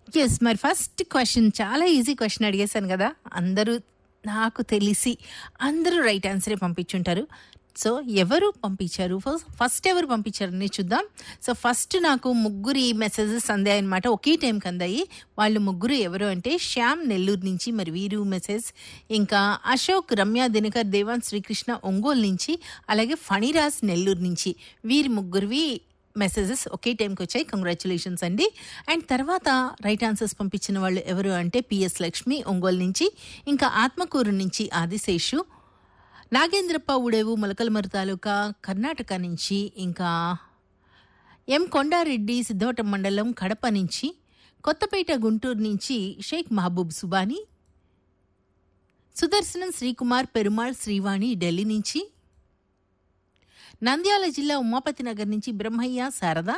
yes మరి first question చాలా easy question అడిగేశాను కదా అందరూ నాకు తెలిసి అందరూ రైట్ ఆన్సరే పంపించుంటారు సో ఎవరు పంపించారు ఫస్ట్ ఫస్ట్ ఎవరు పంపించారని చూద్దాం సో ఫస్ట్ నాకు ముగ్గురి మెసేజెస్ అందాయి అనమాట ఒకే టైంకి అందాయి వాళ్ళు ముగ్గురు ఎవరు అంటే శ్యామ్ నెల్లూరు నుంచి మరి వీరు మెసేజ్ ఇంకా అశోక్ రమ్య దినకర్ దేవాన్ శ్రీకృష్ణ ఒంగోలు నుంచి అలాగే ఫణిరాజ్ నెల్లూరు నుంచి వీరి ముగ్గురివి మెసేజెస్ ఒకే టైంకి వచ్చాయి కంగ్రాచులేషన్స్ అండి అండ్ తర్వాత రైట్ ఆన్సర్స్ పంపించిన వాళ్ళు ఎవరు అంటే పిఎస్ లక్ష్మి ఒంగోలు నుంచి ఇంకా ఆత్మకూరు నుంచి ఆదిశేషు నాగేంద్రప్ప ఉడేవు మొలకలమరు తాలూకా కర్ణాటక నుంచి ఇంకా ఎం కొండారెడ్డి సిద్ధవటం మండలం కడప నుంచి కొత్తపేట గుంటూరు నుంచి షేక్ మహబూబ్ సుబానీ సుదర్శనం శ్రీకుమార్ పెరుమాళ్ శ్రీవాణి ఢిల్లీ నుంచి నంద్యాల జిల్లా ఉమాపతి నగర్ నుంచి బ్రహ్మయ్య శారద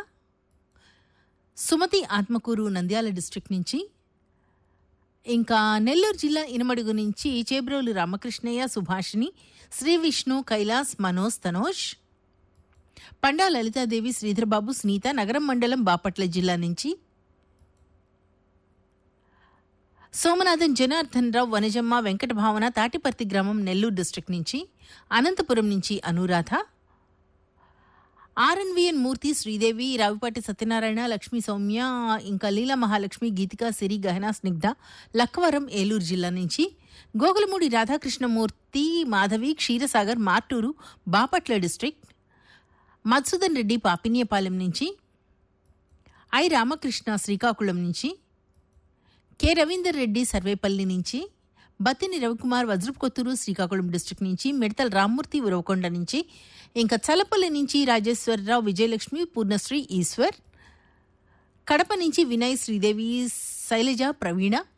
సుమతి ఆత్మకూరు నంద్యాల డిస్ట్రిక్ట్ నుంచి ఇంకా నెల్లూరు జిల్లా ఇనమడుగు నుంచి చేబ్రోలు రామకృష్ణయ్య సుభాషిణి శ్రీ విష్ణు కైలాస్ మనోజ్ తనోజ్ పండా లలితాదేవి శ్రీధర్బాబు స్నీత నగరం మండలం బాపట్ల జిల్లా నుంచి సోమనాథన్ జనార్దన్ రావు వనజమ్మ వెంకట భావన తాటిపర్తి గ్రామం నెల్లూరు డిస్ట్రిక్ట్ నుంచి అనంతపురం నుంచి అనురాధ ఆర్ఎన్విఎన్ మూర్తి శ్రీదేవి రావిపాటి సత్యనారాయణ లక్ష్మీ సౌమ్య ఇంకా లీలా మహాలక్ష్మి గీతిక సిరి గహన స్నిగ్ధ లక్కవరం ఏలూరు జిల్లా నుంచి గోగులమూడి రాధాకృష్ణమూర్తి మాధవి క్షీరసాగర్ మార్టూరు బాపట్ల డిస్ట్రిక్ట్ మధుసూదన్ రెడ్డి పాపిన్యపాలెం నుంచి ఐ రామకృష్ణ శ్రీకాకుళం నుంచి కె రవీందర్ రెడ్డి సర్వేపల్లి నుంచి బత్తిని రవికుమార్ వజ్రపుకొత్తూరు శ్రీకాకుళం డిస్ట్రిక్ట్ నుంచి మిడతల రామ్మూర్తి ఉరవకొండ నుంచి ఇంకా చలపల్లి నుంచి రాజేశ్వరరావు విజయలక్ష్మి పూర్ణశ్రీ ఈశ్వర్ కడప నుంచి వినయ్ శ్రీదేవి శైలజ ప్రవీణ